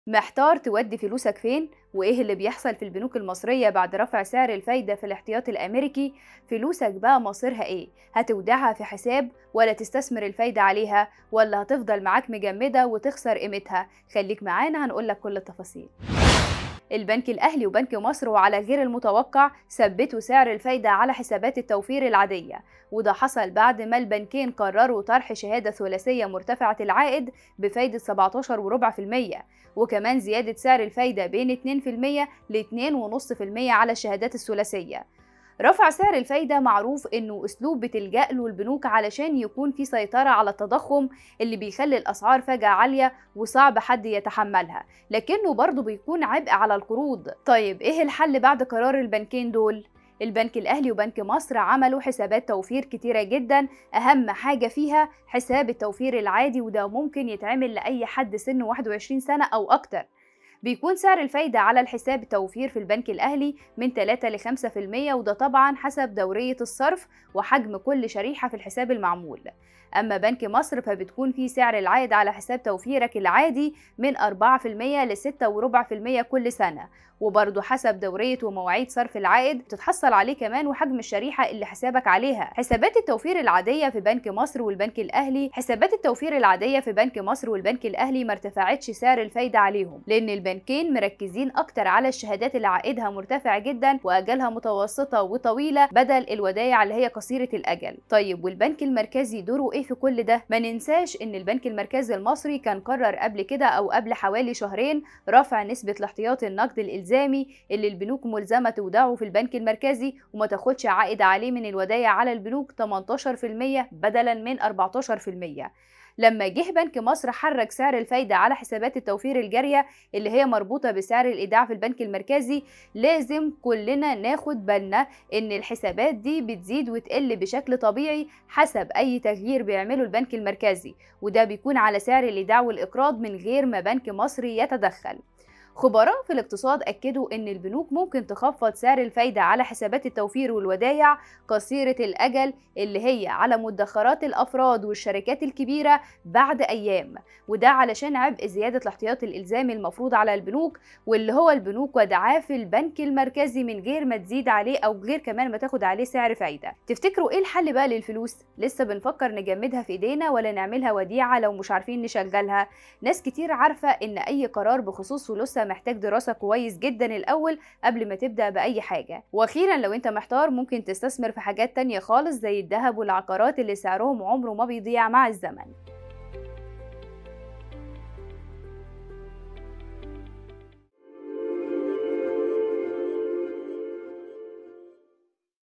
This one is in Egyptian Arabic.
محتار تودي فلوسك فين؟ وإيه اللي بيحصل في البنوك المصرية بعد رفع سعر الفايدة في الاحتياط الأمريكي؟ فلوسك بقى مصيرها إيه؟ هتودعها في حساب ولا تستثمر الفايدة عليها ولا هتفضل معاك مجمدة وتخسر قيمتها؟ خليك معانا هنقولك كل التفاصيل البنك الأهلي وبنك مصر وعلى غير المتوقع ثبتوا سعر الفايدة على حسابات التوفير العادية وده حصل بعد ما البنكين قرروا طرح شهادة ثلاثية مرتفعة العائد بفايدة 17.4% وكمان زيادة سعر الفايدة بين 2% ل 2.5% على الشهادات الثلاثية رفع سعر الفايدة معروف إنه أسلوب بتلجأ له البنوك علشان يكون في سيطرة على التضخم اللي بيخلي الأسعار فجأة عالية وصعب حد يتحملها لكنه برضه بيكون عبء على القروض طيب إيه الحل بعد قرار البنكين دول؟ البنك الأهلي وبنك مصر عملوا حسابات توفير كتيرة جدا أهم حاجة فيها حساب التوفير العادي وده ممكن يتعمل لأي حد سنه 21 سنة أو أكتر بيكون سعر الفايدة على الحساب التوفير في البنك الأهلي من 3 ل 5% وده طبعا حسب دورية الصرف وحجم كل شريحة في الحساب المعمول أما بنك مصر فبتكون في سعر العائد على حساب توفيرك العادي من 4% ل 6.4% كل سنة وبرضه حسب دورية ومواعيد صرف العائد بتتحصل عليه كمان وحجم الشريحة اللي حسابك عليها حسابات التوفير العادية في بنك مصر والبنك الأهلي حسابات التوفير العادية في بنك مصر والبنك الأهلي ما ارتفعتش سعر الفايدة عليهم لأن البنكين مركزين أكتر على الشهادات اللي عائدها مرتفع جدا وأجلها متوسطة وطويلة بدل الودائع اللي هي قصيرة الأجل طيب والبنك المركزي دوره إيه في كل ده؟ ما ننساش إن البنك المركزي المصري كان قرر قبل كده أو قبل حوالي شهرين رفع نسبة الاحتياطي النقد الإلزامي الالزامي اللي البنوك ملزمه تودعه في البنك المركزي وما تاخدش عائد عليه من الودايع على البنوك 18% بدلا من 14% لما جه بنك مصر حرك سعر الفايدة على حسابات التوفير الجارية اللي هي مربوطة بسعر الإيداع في البنك المركزي لازم كلنا ناخد بالنا إن الحسابات دي بتزيد وتقل بشكل طبيعي حسب أي تغيير بيعمله البنك المركزي وده بيكون على سعر الإيداع والإقراض من غير ما بنك مصري يتدخل خبراء في الاقتصاد أكدوا إن البنوك ممكن تخفض سعر الفايدة على حسابات التوفير والودايع قصيرة الأجل اللي هي على مدخرات الأفراد والشركات الكبيرة بعد أيام وده علشان عبء زيادة الاحتياط الإلزامي المفروض على البنوك واللي هو البنوك ودعاه في البنك المركزي من غير ما تزيد عليه أو غير كمان ما تاخد عليه سعر فايدة تفتكروا إيه الحل بقى للفلوس؟ لسه بنفكر نجمدها في إيدينا ولا نعملها وديعة لو مش عارفين نشغلها؟ ناس كتير عارفة إن أي قرار بخصوص فلوسها محتاج دراسة كويس جدا الأول قبل ما تبدأ بأي حاجة وأخيرا لو أنت محتار ممكن تستثمر في حاجات تانية خالص زي الذهب والعقارات اللي سعرهم عمره ما بيضيع مع الزمن